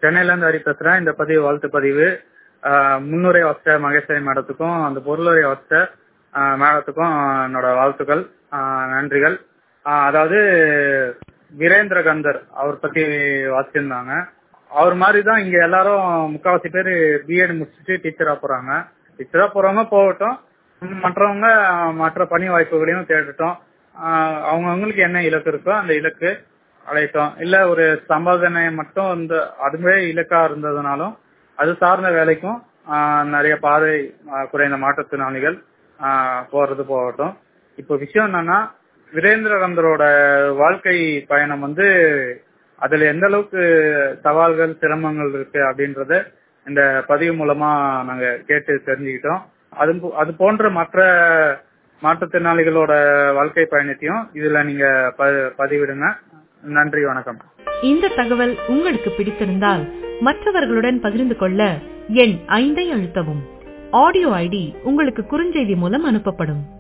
சென்னையில இருந்து ஹரி பேசுறேன் இந்த பதிவு வாழ்த்து பதிவு ஆஹ் முன்னுரை வச்ச மகேஸ்வரி மேடத்துக்கும் அந்த பொருளுரை வச்ச ஆஹ் மேடத்துக்கும் என்னோட வாழ்த்துக்கள் ஆஹ் நன்றிகள் ஆஹ் அதாவது வீரேந்திர கந்தர் அவர் பத்தி வாசிச்சிருந்தாங்க அவர் மாதிரி தான் இங்க எல்லாரும் முக்காவாசி பேர் பிஎட் முடிச்சுட்டு டீச்சரா போறாங்க டீச்சரா போறவங்க போகட்டும் ம், மற்றவங்க மற்ற பணி வாய்ப்புகளையும் தேடட்டும் ஆஹ் அவங்கவங்களுக்கு என்ன இலக்கு இருக்கோ அந்த இலக்கு அழைத்தோம் இல்ல ஒரு சம்பாதனை மட்டும் இந்த அதுவே இலக்கா இருந்ததுனாலும் அது சார்ந்த வேலைக்கும் ஆஹ் நிறைய பார்வை ஆஹ் குறைந்த மாற்றுத்திறனாளிகள் ஆஹ் போறது போகட்டும் இப்போ விஷயம் என்னன்னா வீரேந்திரகந்தரோட வாழ்க்கை பயணம் வந்து அதுல எந்த அளவுக்கு சவால்கள் சிரமங்கள் இருக்கு அப்படின்றத இந்த பதிவு மூலமா நாங்க கேட்டு தெரிஞ்சுக்கிட்டோம் அது போ- அது போன்ற மற்ற மாற்றுத்திறனாளிகளோட வாழ்க்கை பயணத்தையும் இதுல நீங்க ப- பதிவிடுங்க நன்றி வணக்கம் இந்த தகவல் உங்களுக்கு பிடித்திருந்தால் மற்றவர்களுடன் பகிர்ந்து கொள்ள எண் ஐந்தை அழுத்தவும் ஆடியோ ஐடி உங்களுக்கு குறுஞ்செய்தி மூலம் அனுப்பப்படும்